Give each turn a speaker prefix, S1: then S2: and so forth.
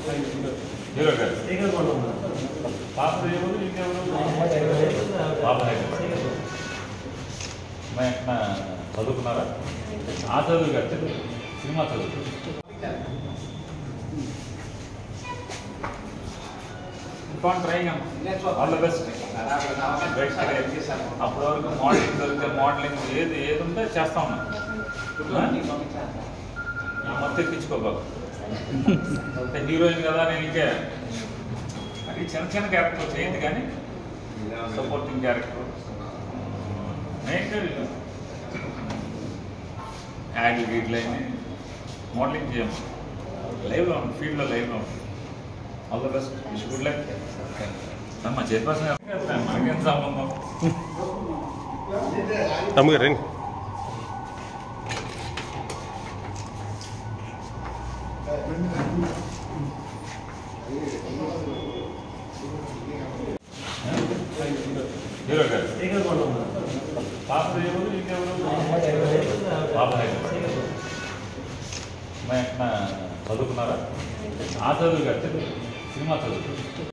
S1: Hero గారు పాప ఎవరు ఇంకెవరు పాప హైదరాబాద్ మా ఎక్కడ చదువుకున్నారా ఆ చదువు కాదు చదువు. సినిమా చదువు ఇంకోటి ట్రైంగ్ ఆల్ ద బెస్ట్ అప్పటి వరకు మోడలింగ్ దొరికితే మోడలింగ్ ఏది ఏది ఉంటే చేస్తా ఉన్నా ఆ? మొత్తం ఎక్కించుకోబాకు అంటే హీరోయిన్ కదా నేను ఇంకే అది చిన్న చిన్న క్యారెక్టర్ చేయండి కానీ సపోర్టింగ్ క్యారెక్టర్ మెయిన్ యాడ్ గీట్లైన్ మోడలింగ్ చేయము లైవ్లో ఉంది ఫీల్డ్లో లైవ్లో ఉంది all the best wish good luck మా చైర్పర్సన్ మనకేం సంబంధం
S2: తమ్ముగారు రండి
S1: హీరో గారు పాప ఎవరు ఇంకెవరు పాప హైదరాబాద్ మా ఎక్కడ చదువుకున్నారా ఆ చదువు కాదు చదువు. సినిమా చదువు